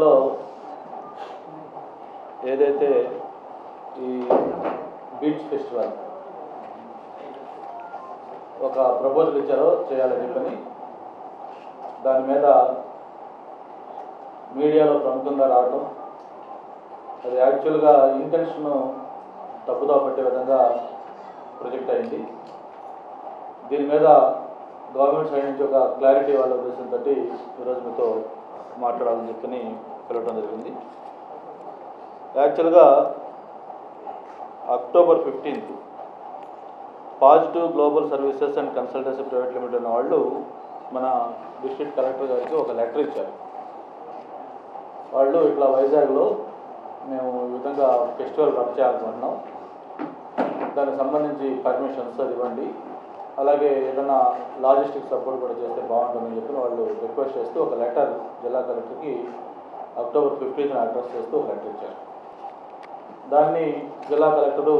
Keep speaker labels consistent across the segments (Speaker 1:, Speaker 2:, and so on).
Speaker 1: వైజాగ్లో ఏదైతే ఈ బీచ్ ఫెస్టివల్ ఒక ప్రపోజల్ ఇచ్చారో చేయాలని చెప్పని దాని మీద మీడియాలో ప్రముఖంగా రావడం అది యాక్చువల్గా ఇంటెన్షన్ తప్పుదో పట్టే విధంగా ప్రొజెక్ట్ అయింది దీని మీద గవర్నమెంట్ సైడ్ నుంచి ఒక క్లారిటీ వాళ్ళ ఉద్దేశంతో ఈరోజు మీతో మాట్లాడాలని చెప్పని పిలవడం జరిగింది యాక్చువల్గా October fifteenth positive global services and consultancy private limited ఉన్న వాళ్ళు మన డిస్ట్రిక్ట్ కలెక్టర్ గారికి ఒక లెటర్ ఇచ్చారు వాళ్ళు ఇట్లా వైజాగ్లో మేము ఈ విధంగా ఫెస్టివల్ రన్ చేయాలనుకుంటున్నాం దానికి సంబంధించి పర్మిషన్స్ అది ఇవ్వండి అలాగే ఏదైనా లాజిస్టిక్ సపోర్ట్ కూడా చేస్తే బాగుంటుందని చెప్పి వాళ్ళు రిక్వెస్ట్ చేస్తూ ఒక లెటర్ జిల్లా కలెక్టర్కి అక్టోబర్ ఫిఫ్టీన్త్ అడ్రస్ చేస్తూ ఒక లెటర్ ఇచ్చారు దాన్ని జిల్లా కలెక్టరు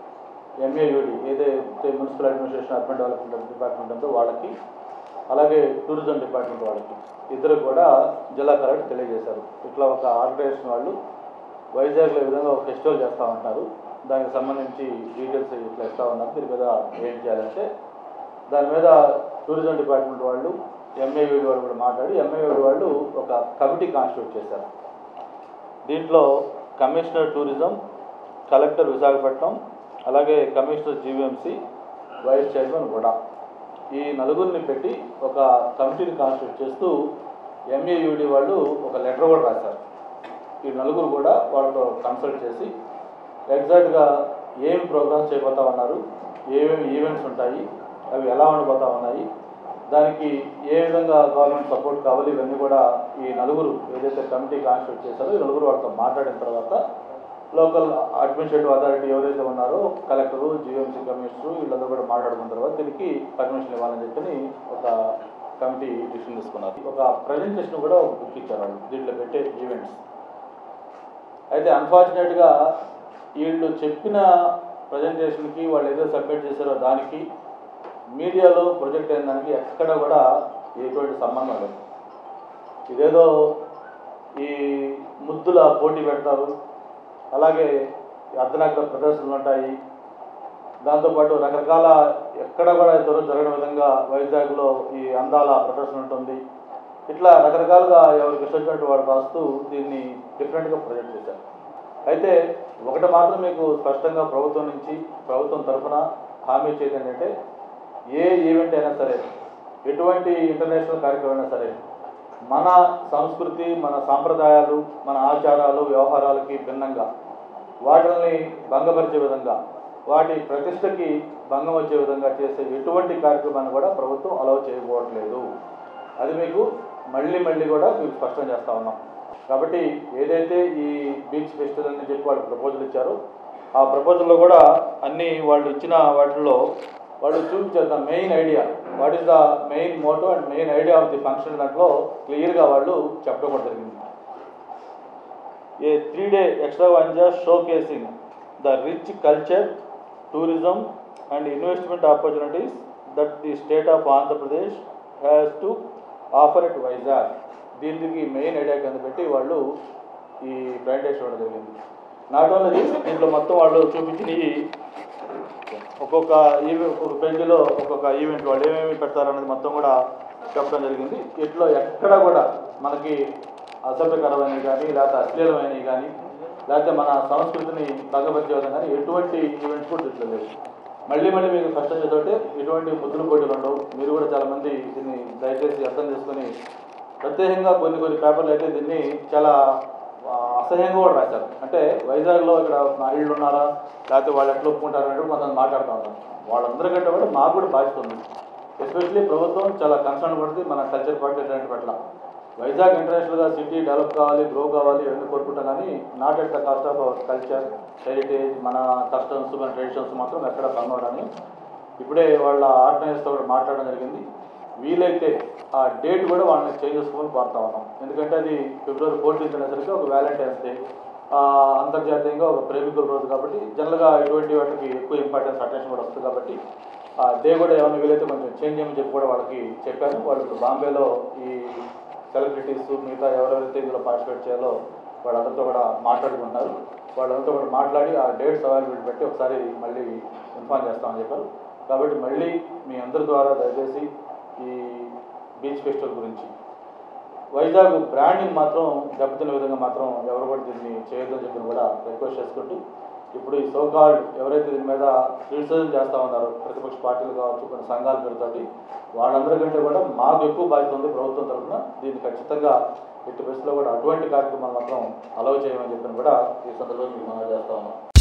Speaker 1: ఎంఏయుడి ఏదైతే municipal administration urban development department ఉందో వాళ్ళకి అలాగే టూరిజం డిపార్ట్మెంట్ వాళ్ళకి ఇద్దరు కూడా జిల్లా కలెక్టర్ తెలియజేశారు ఇట్లా ఒక ఆర్గనైజేషన్ వాళ్ళు వైజాగ్లో ఈ విధంగా ఒక ఫెస్టివల్ చేస్తూ ఉంటారు దానికి సంబంధించి డీటెయిల్స్ ఇట్లా ఇస్తూ ఉన్నారు దీని మీద ఏం చేయాలంటే దాని మీద టూరిజం డిపార్ట్మెంట్ వాళ్ళు ఎంఏవిడి వాళ్ళు కూడా మాట్లాడి ఎంఏవిడి వాళ్ళు ఒక కమిటీ కాన్స్టిట్యూట్ చేశారు దీంట్లో కమిషనర్ టూరిజం కలెక్టర్ విశాఖపట్నం అలాగే కమిషనర్ జీవీఎంసీ వైస్ చైర్మన్ కూడా ఈ నలుగురిని పెట్టి ఒక కమిటీని కాన్స్టిట్యూట్ చేస్తూ ఎంఏయుడి వాళ్ళు ఒక లెటర్ కూడా రాశారు ఈ నలుగురు కూడా వాళ్ళతో కన్సల్ట్ చేసి ఎగ్జాక్ట్గా ఏం ప్రోగ్రామ్స్ చేయబోతా ఉన్నారు ఏమేమి ఈవెంట్స్ ఉంటాయి అవి ఎలా ఉండిపోతా ఉన్నాయి దానికి ఏ విధంగా గవర్నమెంట్ సపోర్ట్ కావాలి ఇవన్నీ కూడా ఈ నలుగురు ఏదైతే కమిటీ కాన్స్టిట్యూట్ చేశారో ఈ నలుగురు వాళ్ళతో మాట్లాడిన తర్వాత లోకల్ అడ్మినిస్ట్రేటివ్ అథారిటీ ఎవరైతే ఉన్నారో కలెక్టరు జిఎంసీ కమిషనరు వీళ్ళందరూ కూడా మాట్లాడుకున్న తర్వాత దీనికి పర్మిషన్ ఇవ్వాలని చెప్పని ఒక కమిటీ డిసిషన్ తీసుకున్నారు ఒక ప్రజెంటేషన్ కూడా ఒక బుక్ ఇచ్చారు వాళ్ళు దీంట్లో పెట్టే ఈవెంట్స్ అయితే అన్ఫార్చునేట్గా వీళ్ళు చెప్పిన ప్రజెంటేషన్కి వాళ్ళు ఏదో సబ్మిట్ చేశారో దానికి మీడియాలో ప్రొజెక్ట్ అయిన దానికి ఎక్కడ కూడా ఎటువంటి సంబంధం లేదు ఇదేదో ఈ ముద్దుల పోటీ పెడతారు అలాగే అర్ధనాగర ప్రదర్శనలు ఉంటాయి దాంతోపాటు రకరకాల ఎక్కడ కూడా దూరం జరగని విధంగా వైజాగ్లో ఈ అందాల ప్రదర్శన ఉంటుంది ఇట్లా రకరకాలుగా ఎవరికి ఇష్టం వచ్చినట్టు వాడు రాస్తూ దీన్ని డిఫరెంట్గా ప్రొజెక్ట్ చేశారు అయితే ఒకటి మాత్రం మీకు స్పష్టంగా ప్రభుత్వం నుంచి ప్రభుత్వం తరఫున హామీ ఇచ్చేది ఏంటంటే ఏ ఈవెంట్ అయినా సరే ఎటువంటి ఇంటర్నేషనల్ కార్యక్రమం అయినా సరే మన సంస్కృతి మన సాంప్రదాయాలు మన ఆచారాలు వ్యవహారాలకి భిన్నంగా వాటిని భంగపరిచే విధంగా వాటి ప్రతిష్టకి భంగం వచ్చే విధంగా చేసే ఎటువంటి కార్యక్రమాన్ని కూడా ప్రభుత్వం అలౌ చేయకపోవట్లేదు అది మీకు మళ్ళీ మళ్ళీ కూడా మీకు స్పష్టం చేస్తా ఉన్నాం కాబట్టి ఏదైతే ఈ బీచ్ ఫెస్టివల్ అని చెప్పి వాళ్ళు ప్రపోజల్ ఇచ్చారో ఆ ప్రపోజల్లో కూడా అన్ని వాళ్ళు ఇచ్చిన వాటిల్లో వాళ్ళు చూపించారు main idea what is the main motto and main idea of the function దాంట్లో క్లియర్గా వాళ్ళు చెప్పడం కూడా జరిగింది a three day extravaganza showcasing the rich culture, tourism and investment opportunities that the state of Andhra Pradesh has to offer at Vizag. దీనికి main idea కింద పెట్టి వాళ్ళు ఈ ప్రజెంటేషన్ ఇవ్వడం జరిగింది నాట్ ఓన్లీ దీంట్లో మొత్తం వాళ్ళు చూపించినవి ఒక్కొక్క ఈవెంట్ ఒక్కొక్క పేజీలో ఒక్కొక్క ఈవెంట్ వాళ్ళు ఏమేమి పెడతారనేది మొత్తం కూడా చెప్పడం జరిగింది ఇట్లో ఎక్కడ కూడా మనకి అసభ్యకరమైనవి కానీ లేకపోతే అశ్లీలమైనవి కానీ లేకపోతే మన సంస్కృతిని భంగపరిచే విధంగా కానీ ఎటువంటి ఈవెంట్స్ కూడా దీంట్లో లేవు మళ్ళీ మళ్ళీ మీకు కష్టం చేస్తుంటే ఎటువంటి ముద్దులు పోటీలు ఉండవు మీరు కూడా చాలామంది దీన్ని దయచేసి అర్థం చేసుకొని ప్రత్యేకంగా కొన్ని కొన్ని పేపర్లు అయితే దీన్ని చాలా ఆ, అసహ్యంగా కూడా రాశారు అంటే వైజాగ్లో ఇక్కడ మహిళలు ఉన్నారా లేకపోతే వాళ్ళు ఎట్లా ఒప్పుకుంటారు అంటే కొంతమంది మాట్లాడుతూ ఉంటారు వాళ్ళందరికంటే కూడా మాకు కూడా బాధ్యత ఉంది ఎస్పెషల్లీ ప్రభుత్వం చాలా కన్సర్న్ పడుతుంది మన కల్చర్ పార్టీ పట్ల వైజాగ్ ఇంటర్నేషనల్గా సిటీ డెవలప్ కావాలి గ్రో కావాలి ఇవన్నీ కోరుకుంటాం కానీ not at the cost of our culture heritage మన కస్టమ్స్ మన ట్రెడిషన్స్ మాత్రం ఎక్కడ కనబడని ఇప్పుడే వాళ్ళ ఆర్గనైజర్తో కూడా మాట్లాడడం జరిగింది వీలైతే ఆ డేట్ కూడా వాళ్ళని చేంజ్ చేసుకోమని కోరుతా ఉన్నాం ఎందుకంటే అది ఫిబ్రవరి ఫోర్టీన్త్ అనేసరికి ఒక వ్యాలంటైన్స్ డే ఆ, అంతర్జాతీయంగా ఒక ప్రేమికుల రోజు కాబట్టి జనరల్గా ఇటువంటి వాటికి ఎక్కువ ఇంపార్టెన్స్ అటెన్షన్ కూడా వస్తుంది కాబట్టి ఆ డే కూడా ఏమైనా వీలైతే కొంచెం చేంజ్ చేయమని చెప్పి కూడా వాళ్ళకి చెప్పాను వాళ్ళు ఇప్పుడు బాంబేలో ఈ సెలబ్రిటీస్ మిగతా ఎవరెవరైతే ఇందులో పార్టిసిపేట్ చేయాలో వాళ్ళందరితో కూడా మాట్లాడుకుంటున్నారు వాళ్ళందరితో కూడా మాట్లాడి ఆ డేట్స్ అవైలబిలిటీ పెట్టి ఒకసారి మళ్ళీ ఇన్ఫార్మ్ చేస్తామని చెప్పారు కాబట్టి మళ్ళీ మీ అందరి ద్వారా దయచేసి ఈ బీచ్ ఫెస్టివల్ గురించి వైజాగ్ బ్రాండింగ్ మాత్రం దెబ్బతిన్న విధంగా మాత్రం ఎవరు కూడా దీన్ని చేయొద్దని చెప్పి కూడా రిక్వెస్ట్ చేసుకుంటూ ఇప్పుడు ఈ సోకాల్డ్ ఎవరైతే దీని మీద క్రిటిసిజం చేస్తూ ఉన్నారో ప్రతిపక్ష పార్టీలు కావచ్చు కొన్ని సంఘాల పేరుతోటి వాళ్ళందరికంటే కూడా మాకు ఎక్కువ బాధ్యత ఉంది ప్రభుత్వం తరఫున దీన్ని ఖచ్చితంగా ఎట్టి పరిస్థితుల్లో కూడా అటువంటి కార్యక్రమాలు మాత్రం అలౌ చేయమని చెప్పి కూడా ఈ సందర్భంగా మీకు మనం చేస్తా ఉన్నాం